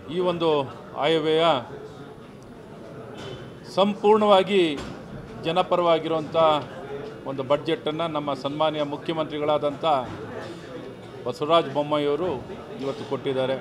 ಈ ಒಂದು ಆಯವ್ಯಯ ಸಂಪೂರ್ಣವಾಗಿ ಜನಪರವಾಗಿರುವಂಥ ಒಂದು ಬಡ್ಜೆಟನ್ನು ನಮ್ಮ ಸನ್ಮಾನ್ಯ ಮುಖ್ಯಮಂತ್ರಿಗಳಾದಂಥ ಬಸವರಾಜ ಬೊಮ್ಮಾಯಿಯವರು ಇವತ್ತು ಕೊಟ್ಟಿದ್ದಾರೆ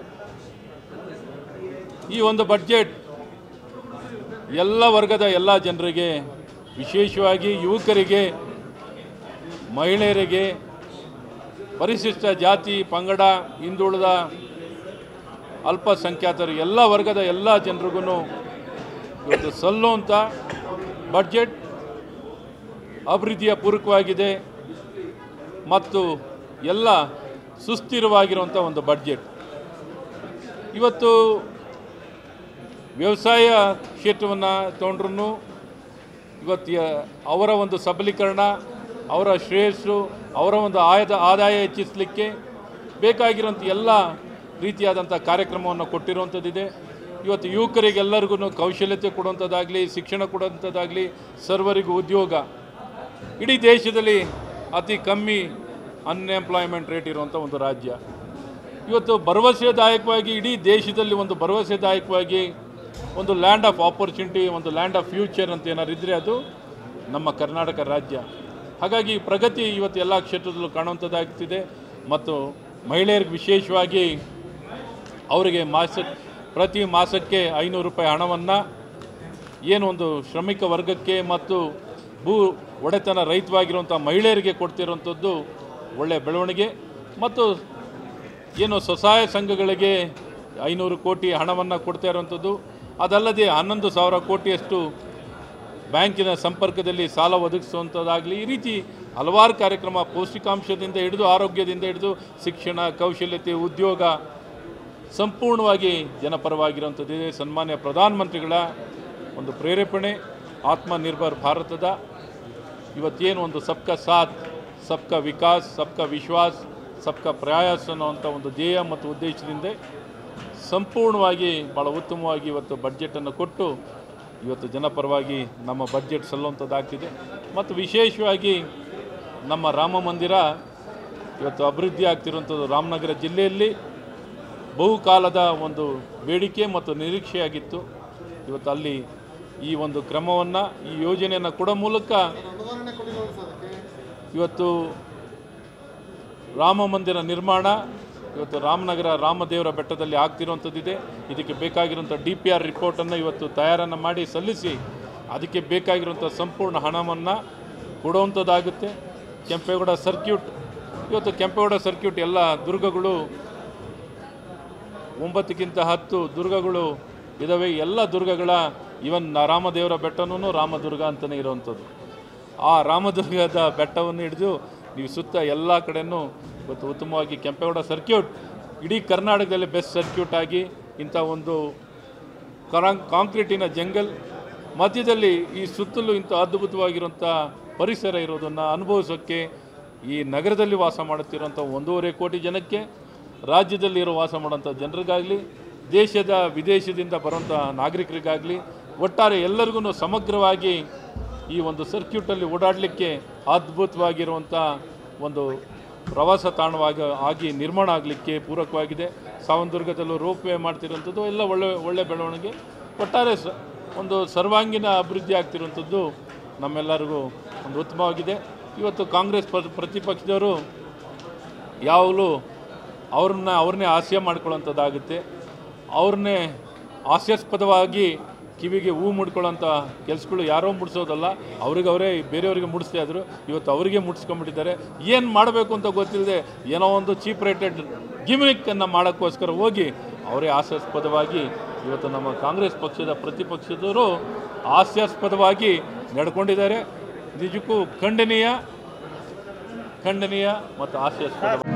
ಈ ಒಂದು ಬಡ್ಜೆಟ್ ಎಲ್ಲ ವರ್ಗದ ಎಲ್ಲ ಜನರಿಗೆ ವಿಶೇಷವಾಗಿ ಯುವಕರಿಗೆ ಮಹಿಳೆಯರಿಗೆ ಪರಿಶಿಷ್ಟ ಜಾತಿ ಪಂಗಡ ಹಿಂದುಳಿದ ಅಲ್ಪಸಂಖ್ಯಾತರು ಎಲ್ಲ ವರ್ಗದ ಎಲ್ಲ ಜನರಿಗೂ ಇವತ್ತು ಸಲ್ಲುವಂಥ ಬಡ್ಜೆಟ್ ಅಭಿವೃದ್ಧಿಯ ಪೂರಕವಾಗಿದೆ ಮತ್ತು ಎಲ್ಲ ಸುಸ್ಥಿರವಾಗಿರುವಂಥ ಒಂದು ಬಡ್ಜೆಟ್ ಇವತ್ತು ವ್ಯವಸಾಯ ಕ್ಷೇತ್ರವನ್ನು ತೊಗೊಂಡ್ರು ಇವತ್ತು ಯ- ಅವರ ಒಂದು ಸಬಲೀಕರಣ ಅವರ ಶ್ರೇಯಸ್ಸು ಅವರ ಒಂದು ಆಯದ ಆದಾಯ ಹೆಚ್ಚಿಸಲಿಕ್ಕೆ ಬೇಕಾಗಿರೋಂಥ ಎಲ್ಲ ರೀತಿಯಾದಂಥ ಕಾರ್ಯಕ್ರಮವನ್ನು ಕೊಟ್ಟಿರುವಂಥದ್ದಿದೆ ಇವತ್ತು ಯುವಕರಿಗೆಲ್ಲರಿಗೂ ಕೌಶಲ್ಯತೆ ಕೊಡುವಂಥದ್ದಾಗಲಿ ಶಿಕ್ಷಣ ಕೊಡುವಂಥದ್ದಾಗಲಿ ಸರ್ವರಿಗೂ ಉದ್ಯೋಗ ಇಡೀ ದೇಶದಲ್ಲಿ ಅತಿ ಕಮ್ಮಿ ಅನ್ಎಂಪ್ಲಾಯ್ಮೆಂಟ್ ರೇಟ್ ಇರುವಂಥ ಒಂದು ರಾಜ್ಯ ಇವತ್ತು ಭರವಸೆದಾಯಕವಾಗಿ ಇಡೀ ದೇಶದಲ್ಲಿ ಒಂದು ಭರವಸೆದಾಯಕವಾಗಿ ಒಂದು ಲ್ಯಾಂಡ್ ಆಫ್ ಆಪರ್ಚುನಿಟಿ ಒಂದು ಲ್ಯಾಂಡ್ ಆಫ್ ಫ್ಯೂಚರ್ ಅಂತ ಏನಾದ್ರು ಇದ್ದರೆ ಅದು ನಮ್ಮ ಕರ್ನಾಟಕ ರಾಜ್ಯ ಹಾಗಾಗಿ ಪ್ರಗತಿ ಇವತ್ತು ಎಲ್ಲ ಕ್ಷೇತ್ರದಲ್ಲೂ ಕಾಣುವಂಥದ್ದಾಗ್ತಿದೆ ಮತ್ತು ಮಹಿಳೆಯರಿಗೆ ವಿಶೇಷವಾಗಿ ಅವರಿಗೆ ಮಾಸ ಪ್ರತಿ ಮಾಸಕ್ಕೆ ಐನೂರು ರೂಪಾಯಿ ಹಣವನ್ನು ಏನು ಒಂದು ಶ್ರಮಿಕ ವರ್ಗಕ್ಕೆ ಮತ್ತು ಭೂ ಒಡೆತನ ರಹಿತವಾಗಿರುವಂಥ ಮಹಿಳೆಯರಿಗೆ ಕೊಡ್ತಿರುವಂಥದ್ದು ಒಳ್ಳೆಯ ಬೆಳವಣಿಗೆ ಮತ್ತು ಏನು ಸ್ವಸಹಾಯ ಸಂಘಗಳಿಗೆ ಐನೂರು ಕೋಟಿ ಹಣವನ್ನು ಕೊಡ್ತಾ ಇರುವಂಥದ್ದು ಅದಲ್ಲದೆ ಹನ್ನೊಂದು ಸಾವಿರ ಕೋಟಿಯಷ್ಟು ಬ್ಯಾಂಕಿನ ಸಂಪರ್ಕದಲ್ಲಿ ಸಾಲ ಒದಗಿಸುವಂಥದ್ದಾಗಲಿ ಈ ರೀತಿ ಹಲವಾರು ಕಾರ್ಯಕ್ರಮ ಪೌಷ್ಟಿಕಾಂಶದಿಂದ ಹಿಡಿದು ಆರೋಗ್ಯದಿಂದ ಹಿಡಿದು ಶಿಕ್ಷಣ ಕೌಶಲ್ಯತೆ ಉದ್ಯೋಗ ಸಂಪೂರ್ಣವಾಗಿ ಜನಪರವಾಗಿರುವಂಥದ್ದಿದೆ ಸನ್ಮಾನ್ಯ ಪ್ರಧಾನಮಂತ್ರಿಗಳ ಒಂದು ಪ್ರೇರೇಪಣೆ ಆತ್ಮನಿರ್ಭರ್ ಭಾರತದ ಇವತ್ತೇನು ಒಂದು ಸಬ್ಕಾ ಸಾಥ್ ಸಬ್ಕಾ ವಿಕಾಸ್ ಸಬ್ಕಾ ವಿಶ್ವಾಸ್ ಸಬ್ಕಾ ಪ್ರಯಾಸ್ ಅನ್ನುವಂಥ ಒಂದು ಧ್ಯೇಯ ಮತ್ತು ಉದ್ದೇಶದಿಂದ ಸಂಪೂರ್ಣವಾಗಿ ಭಾಳ ಉತ್ತಮವಾಗಿ ಇವತ್ತು ಬಡ್ಜೆಟನ್ನು ಕೊಟ್ಟು ಇವತ್ತು ಜನಪರವಾಗಿ ನಮ್ಮ ಬಡ್ಜೆಟ್ ಸಲ್ಲುವಂಥದ್ದಾಗ್ತಿದೆ ಮತ್ತು ವಿಶೇಷವಾಗಿ ನಮ್ಮ ರಾಮ ಮಂದಿರ ಇವತ್ತು ಅಭಿವೃದ್ಧಿ ಆಗ್ತಿರುವಂಥದ್ದು ರಾಮನಗರ ಜಿಲ್ಲೆಯಲ್ಲಿ ಬಹುಕಾಲದ ಒಂದು ಬೇಡಿಕೆ ಮತ್ತು ನಿರೀಕ್ಷೆಯಾಗಿತ್ತು ಇವತ್ತು ಅಲ್ಲಿ ಈ ಒಂದು ಕ್ರಮವನ್ನು ಈ ಯೋಜನೆಯನ್ನು ಕೊಡೋ ಮೂಲಕ ಇವತ್ತು ರಾಮ ಮಂದಿರ ನಿರ್ಮಾಣ ಇವತ್ತು ರಾಮನಗರ ರಾಮದೇವರ ಬೆಟ್ಟದಲ್ಲಿ ಆಗ್ತಿರುವಂಥದ್ದಿದೆ ಇದಕ್ಕೆ ಬೇಕಾಗಿರುವಂಥ ಡಿ ಪಿ ಆರ್ ರಿಪೋರ್ಟನ್ನು ಇವತ್ತು ತಯಾರನ್ನು ಮಾಡಿ ಸಲ್ಲಿಸಿ ಅದಕ್ಕೆ ಬೇಕಾಗಿರುವಂಥ ಸಂಪೂರ್ಣ ಹಣವನ್ನು ಕೊಡುವಂಥದ್ದಾಗುತ್ತೆ ಕೆಂಪೇಗೌಡ ಸರ್ಕ್ಯೂಟ್ ಇವತ್ತು ಕೆಂಪೇಗೌಡ ಸರ್ಕ್ಯೂಟ್ ಎಲ್ಲ ದುರ್ಗಗಳು ಒಂಬತ್ತಕ್ಕಿಂತ ಹತ್ತು ದುರ್ಗಗಳು ಇದ್ದಾವೆ ಎಲ್ಲ ದುರ್ಗಗಳ ಇವನ್ ರಾಮದೇವರ ಬೆಟ್ಟನೂ ರಾಮದುರ್ಗ ಅಂತಲೇ ಇರುವಂಥದ್ದು ಆ ರಾಮದುರ್ಗದ ಬೆಟ್ಟವನ್ನು ಹಿಡಿದು ನೀವು ಸುತ್ತ ಎಲ್ಲ ಕಡೆನೂ ಇವತ್ತು ಉತ್ತಮವಾಗಿ ಕೆಂಪೇಗೌಡ ಸರ್ಕ್ಯೂಟ್ ಇಡೀ ಕರ್ನಾಟಕದಲ್ಲಿ ಬೆಸ್ಟ್ ಸರ್ಕ್ಯೂಟ್ ಆಗಿ ಇಂಥ ಒಂದು ಕರಾಂಗ್ ಕಾಂಕ್ರೀಟಿನ ಜಂಗಲ್ ಮಧ್ಯದಲ್ಲಿ ಈ ಸುತ್ತಲೂ ಇಂಥ ಅದ್ಭುತವಾಗಿರುವಂಥ ಪರಿಸರ ಇರೋದನ್ನು ಅನುಭವಿಸೋಕ್ಕೆ ಈ ನಗರದಲ್ಲಿ ವಾಸ ಮಾಡುತ್ತಿರುವಂಥ ಒಂದೂವರೆ ಕೋಟಿ ಜನಕ್ಕೆ ರಾಜ್ಯದಲ್ಲಿರೋ ವಾಸ ಮಾಡುವಂಥ ಜನರಿಗಾಗಲಿ ದೇಶದ ವಿದೇಶದಿಂದ ಬರುವಂಥ ನಾಗರಿಕರಿಗಾಗಲಿ ಒಟ್ಟಾರೆ ಎಲ್ಲರಿಗೂ ಸಮಗ್ರವಾಗಿ ಈ ಒಂದು ಸರ್ಕ್ಯೂಟಲ್ಲಿ ಓಡಾಡಲಿಕ್ಕೆ ಅದ್ಭುತವಾಗಿರುವಂಥ ಒಂದು ಪ್ರವಾಸ ತಾಣವಾಗಿ ಆಗಿ ನಿರ್ಮಾಣ ಆಗಲಿಕ್ಕೆ ಪೂರಕವಾಗಿದೆ ಸಾವಂದುರ್ಗದಲ್ಲೂ ರೋಪ್ ವೇ ಮಾಡ್ತಿರೋಂಥದ್ದು ಎಲ್ಲ ಒಳ್ಳೆ ಒಳ್ಳೆ ಬೆಳವಣಿಗೆ ಒಟ್ಟಾರೆ ಸ ಒಂದು ಸರ್ವಾಂಗೀಣ ಅಭಿವೃದ್ಧಿ ಆಗ್ತಿರುವಂಥದ್ದು ನಮ್ಮೆಲ್ಲರಿಗೂ ಒಂದು ಉತ್ತಮವಾಗಿದೆ ಇವತ್ತು ಕಾಂಗ್ರೆಸ್ ಪ್ರ- ಪ್ರತಿಪಕ್ಷದವರು ಯಾವಾಗಲೂ ಅವ್ರನ್ನ ಅವ್ರನ್ನೇ ಹಾಸ್ಯ ಮಾಡ್ಕೊಳ್ಳೋಂಥದ್ದಾಗುತ್ತೆ ಅವ್ರನ್ನೇ ಹಾಸ್ಯಾಸ್ಪದವಾಗಿ ಕಿವಿಗೆ ಹೂ ಮುಡ್ಕೊಳ್ಳೋಂಥ ಕೆಲಸಗಳು ಯಾರೋ ಮುಡಿಸೋದಲ್ಲ ಅವ್ರಿಗೆ ಅವರೇ ಬೇರೆಯವರಿಗೆ ಮುಡಿಸ್ತಾ ಇದ್ರು ಇವತ್ತು ಅವರಿಗೆ ಮುಡಿಸ್ಕೊಂಡ್ಬಿಟ್ಟಿದ್ದಾರೆ ಏನು ಮಾಡಬೇಕು ಅಂತ ಗೊತ್ತಿಲ್ಲದೆ ಏನೋ ಒಂದು ಚೀಪ್ ರೇಟೆಡ್ ಗಿಮಿನಿಕ್ಕನ್ನು ಮಾಡೋಕ್ಕೋಸ್ಕರ ಹೋಗಿ ಅವರೇ ಹಾಸ್ಯಾಸ್ಪದವಾಗಿ ಇವತ್ತು ನಮ್ಮ ಕಾಂಗ್ರೆಸ್ ಪಕ್ಷದ ಪ್ರತಿಪಕ್ಷದವರು ಹಾಸ್ಯಾಸ್ಪದವಾಗಿ ನಡ್ಕೊಂಡಿದ್ದಾರೆ ನಿಜಕ್ಕೂ ಖಂಡನೀಯ ಖಂಡನೀಯ ಮತ್ತು ಹಾಸ್ಯಾಸ್ಪದ